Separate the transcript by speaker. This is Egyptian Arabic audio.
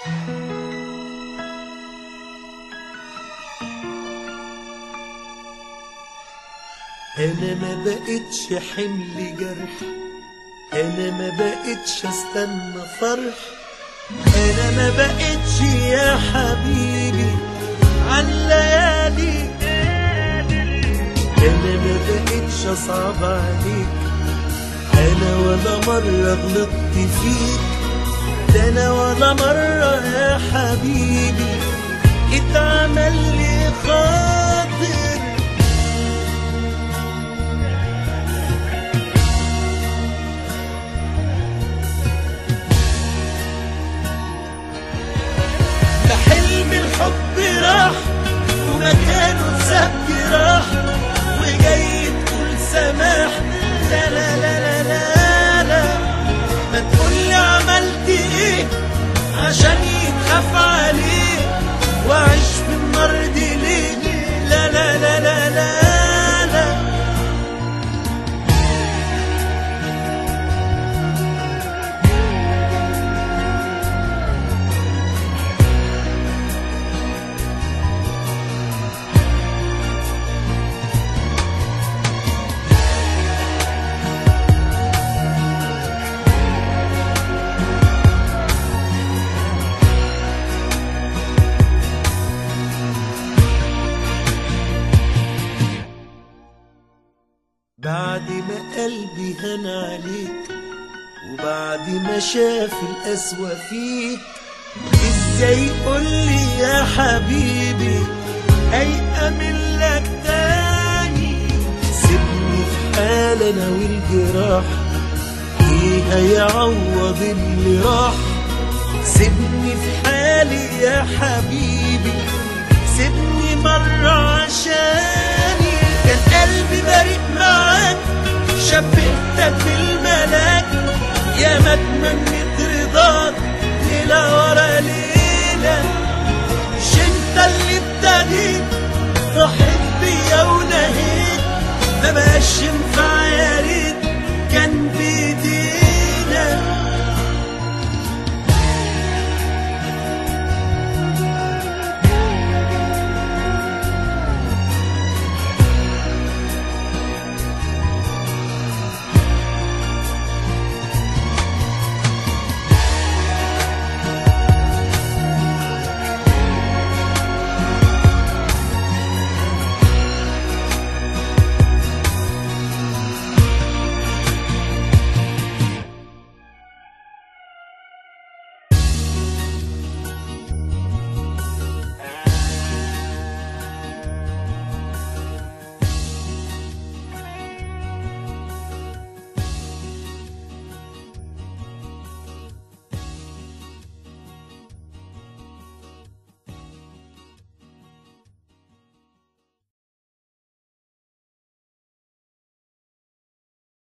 Speaker 1: انا ما بقتش حمل جرح انا ما بقتش استنى فرح انا ما بقتش يا حبيبي عن ليالي انا ما بقتش اصعب عليك انا ولا مرة غلطت فيك ده انا ولا مرة يا حبيبي اتعمل لي خاطر ده حلم الحب راح ومكانه سبك راح وجاي تقول سماح لا لا لا لا لا لا ما تقولي عملت ايه عشان يتخاف عليه واعيش في النار دي ليه لا لا لا لا لا لا بعد ما قلبي هان عليك وبعد ما شاف القسوة فيك ازاي قولي يا حبيبي هيأمن لك تاني سيبني في حال انا والجراح ايه هيعوض اللي راح سيبني في حالي يا حبيبي سيبني مرة عشاني كان قلبي بريء معاك شبهتك بالملاك يا ما اتمنيت رضاك